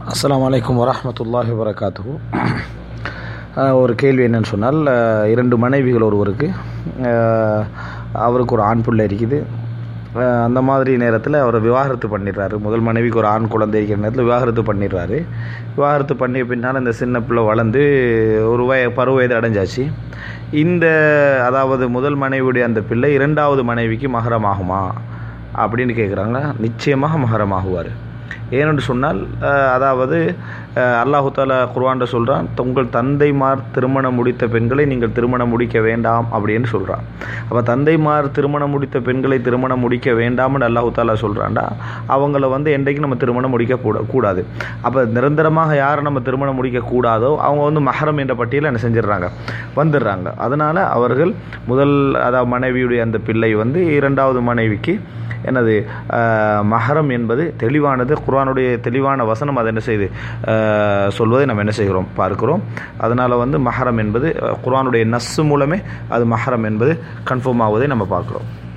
அஸ்ஸலாமு அலைக்கும் வரஹ்மத்துல்லாஹி வரகாத்துஹு ஒரு கேள்வி என்னன்னு சொன்னால் அஹ், இரண்டு மனைவிகள் ஒருவருக்கு அஹ், அவருக்கு ஒரு ஆண் பிள்ளை இருக்குது அஹ், அந்த மாதிரி நேரத்தில் அவர் விவாகரத்து பண்ணிடுறாரு முதல் மனைவிக்கு ஒரு ஆண் குழந்தை இருக்கிற நேரத்தில் விவாகரத்து பண்ணிடுறாரு விவாகரத்து பண்ணிய பின்னால் இந்த சின்ன பிள்ளை வளர்ந்து ஒரு வய பருவ வயது அடைஞ்சாச்சு இந்த அதாவது முதல் மனைவியுடைய அந்த பிள்ளை இரண்டாவது மனைவிக்கு மகரமாகுமா அப்படின்னு கேட்குறாங்க நிச்சயமாக மகரமாகுவார் ஏனென்று சொன்னால் அஹ், அதாவது அஹ், அல்லாஹு தாலா குர்ஆன்ல சொல்கிறான் உங்கள் தந்தைமார் திருமணம் முடித்த பெண்களை நீங்கள் திருமணம் முடிக்க வேண்டாம் அப்படின்னு சொல்கிறான் அப்போ தந்தைமார் திருமணம் முடித்த பெண்களை திருமணம் முடிக்க வேண்டாம்னு அல்லாஹு தாலா சொல்கிறான்டா அவங்கள வந்து என்றைக்கும் நம்ம திருமணம் முடிக்க கூட கூடாது அப்போ நிரந்தரமாக யாரை நம்ம திருமணம் முடிக்க கூடாதோ அவங்க வந்து மஹரம் என்ற பட்டியலில் என்ன செஞ்சிடுறாங்க வந்துடுறாங்க அதனால் அவர்கள் முதல் அதாவது மனைவியுடைய அந்த பிள்ளை வந்து இரண்டாவது மனைவிக்கு என்னது ஆஹ், மஹரம் என்பது தெளிவானது குர்ஆனுடைய தெளிவான வசனம் அதை என்ன செய்து ஆஹ், சொல்வதை நம்ம என்ன செய்கிறோம் பார்க்கிறோம் அதனால் வந்து மஹரம் என்பது அஹ், குர்ஆனுடைய நஸ்ஸு மூலமே அது மஹரம் என்பது கன்ஃபார்ம் ஆவதை நம்ம பார்க்குறோம்